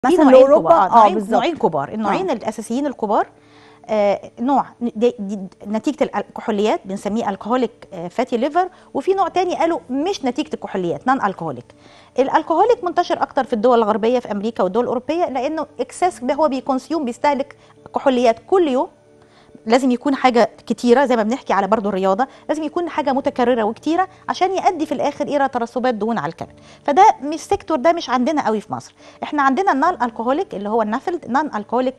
في مثلا نوعين لاوروبا كبار. آه اه نوعين, بالظبط نوعين كبار النوعين آه. الاساسيين الكبار آه نوع دي دي نتيجه الكحوليات بنسميه الكهوليك فاتي ليفر وفي نوع تاني قالوا مش نتيجه الكحوليات نون الكهوليك الالكهوليك منتشر اكتر في الدول الغربيه في امريكا والدول الاوروبيه لانه اكسس ده هو بيكونسيوم بيستهلك كحوليات كل يوم لازم يكون حاجه كتيره زي ما بنحكي على برضو الرياضه لازم يكون حاجه متكرره وكتيره عشان يؤدي في الاخر الى ترسبات دهون على الكبد فده مش سيكتور ده مش عندنا قوي في مصر احنا عندنا النون الكهوليك اللي هو النافلد نون الكهوليك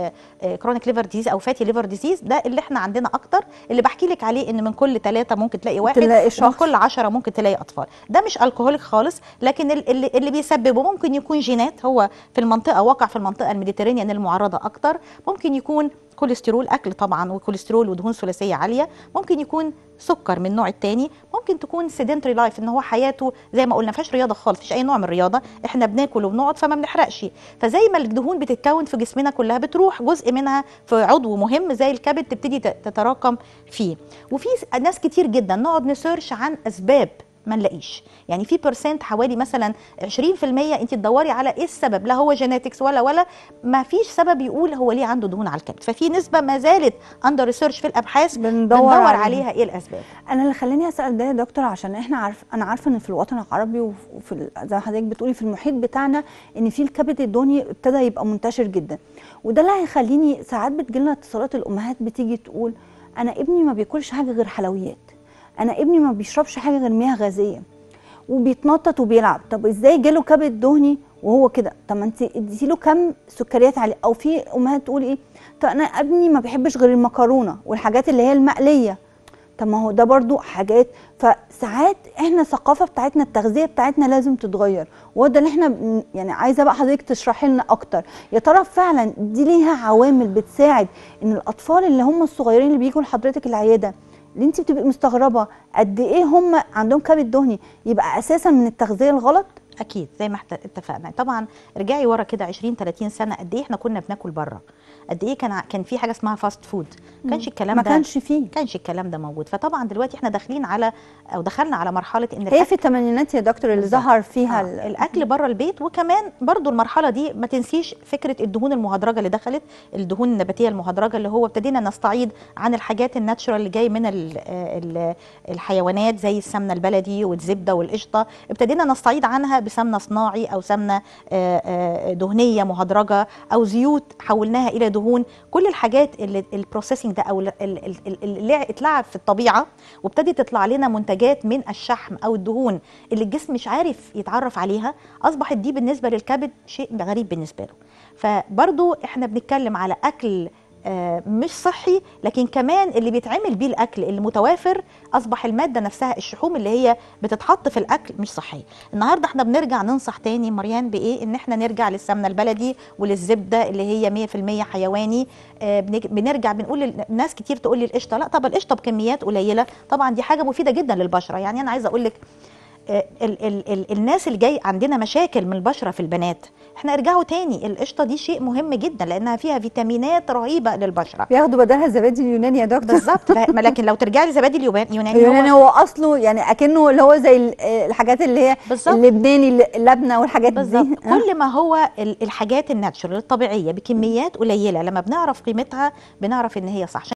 كرونيك ليفر ديزيز او فاتي ليفر ديزيز ده اللي احنا عندنا اكتر اللي بحكي لك عليه ان من كل ثلاثه ممكن تلاقي واحد تلاقي ومن شخص. كل عشرة ممكن تلاقي اطفال ده مش الكهوليك خالص لكن ال- اللي, اللي بيسببه ممكن يكون جينات هو في المنطقه واقع في المنطقه الميديترينيان المعرضه اكتر ممكن يكون كوليسترول اكل طبعا وكوليسترول ودهون ثلاثيه عاليه ممكن يكون سكر من النوع الثاني ممكن تكون سيدنتري لايف ان هو حياته زي ما قلنا فيهاش رياضه خالص مفيش اي نوع من الرياضه احنا بناكل وبنقعد فما بنحرقش فزي ما الدهون بتتكون في جسمنا كلها بتروح جزء منها في عضو مهم زي الكبد تبتدي ت- تتراكم فيه وفي س- ناس كتير جدا نقعد نسيرش عن اسباب ما نلاقيش يعني في بيرسنت حوالي مثلا 20% انت تدوري على ايه السبب لا هو جينيتكس ولا ولا ما فيش سبب يقول هو ليه عنده دهون على الكبد ففي نسبه ما زالت اندر ريسيرش في الابحاث بندور بندور عليها. عليها ايه الاسباب انا اللي خلاني اسال ده يا دكتور عشان احنا عارف انا عارفه ان في الوطن العربي وف- وفي ال- زي ما حضرتك بتقولي في المحيط بتاعنا ان في الكبد الدهني ابتدى يبقى منتشر جدا وده اللي هيخليني ساعات بتجيلنا اتصالات الامهات بتيجي تقول انا ابني ما بياكلش حاجه غير حلويات انا ابني ما بيشربش حاجه غير مياه غازيه وبيتنطط وبيلعب طب ازاي جاله كبد دهني وهو كده طب ما انت اديتي له كم سكريات عليه او في امهات تقول ايه طب انا ابني ما بيحبش غير المكرونه والحاجات اللي هي المقليه طب ما هو ده برضو حاجات فساعات احنا الثقافه بتاعتنا التغذيه بتاعتنا لازم تتغير وهو ده اللي احنا بن- يعني عايزه بقى حضرتك تشرحي لنا اكتر يا ترى فعلا دي ليها عوامل بتساعد ان الاطفال اللي هم الصغيرين اللي بيجوا لحضرتك العياده اللي انت بتبقي مستغربه قد ايه هم عندهم كبد دهني يبقى اساسا من التغذيه الغلط اكيد زي ما احنا اتفقنا طبعا ارجعي ورا كده 20 30 سنه قد ايه احنا كنا بناكل بره قد ايه كان ع- كان في حاجه اسمها فاست فود كانش الكلام ما ده كانش فيه كانش الكلام ده موجود فطبعا دلوقتي احنا داخلين على او دخلنا على مرحله ان هي في الثمانينات يا دكتور اللي بالظبط. ظهر فيها آه، ال- الاكل بره البيت وكمان برضو المرحله دي ما تنسيش فكره الدهون المهدرجه اللي دخلت الدهون النباتيه المهدرجه اللي هو ابتدينا نستعيد عن الحاجات الناتشورال اللي جاي من ال ال الحيوانات زي السمنه البلدي والزبده والقشطه ابتدينا نستعيد عنها بسمنه صناعي او سمنه آه، آه، دهنيه مهدرجه او زيوت حولناها الى دهون كل الحاجات اللي البروسيسنج ده او ال- ال- ال- اللي اتلعب في الطبيعه وابتدت تطلع لنا منتجات من الشحم او الدهون اللي الجسم مش عارف يتعرف عليها اصبحت دي بالنسبه للكبد شيء غريب بالنسبه له فبرضو احنا بنتكلم على اكل آه، مش صحي لكن كمان اللي بيتعمل بيه الاكل اللي متوافر اصبح الماده نفسها الشحوم اللي هي بتتحط في الاكل مش صحيه النهارده احنا بنرجع ننصح تاني مريان بايه ان احنا نرجع للسمنه البلدي وللزبده اللي هي 100% حيواني آه، بنج- بنرجع بنقول لل- ناس كتير تقول لي القشطه لا طب القشطه بكميات قليله طبعا دي حاجه مفيده جدا للبشره يعني انا عايزه اقول لك آه، ال ال ال الناس اللي جاي عندنا مشاكل من البشره في البنات احنا ارجعوا تاني القشطه دي شيء مهم جدا لانها فيها فيتامينات رهيبه للبشره بياخدوا بدلها الزبادي اليوناني يا دكتور بالظبط ف- ما لكن لو ترجعي لزبادي اليوناني يوناني يعني هو هو اصله يعني اكنه اللي هو زي ال- الحاجات اللي هي بالظبط. اللبناني اللبنه والحاجات بالظبط دي كل ما هو ال- الحاجات الناتشورال الطبيعيه بكميات قليله لما بنعرف قيمتها بنعرف ان هي صح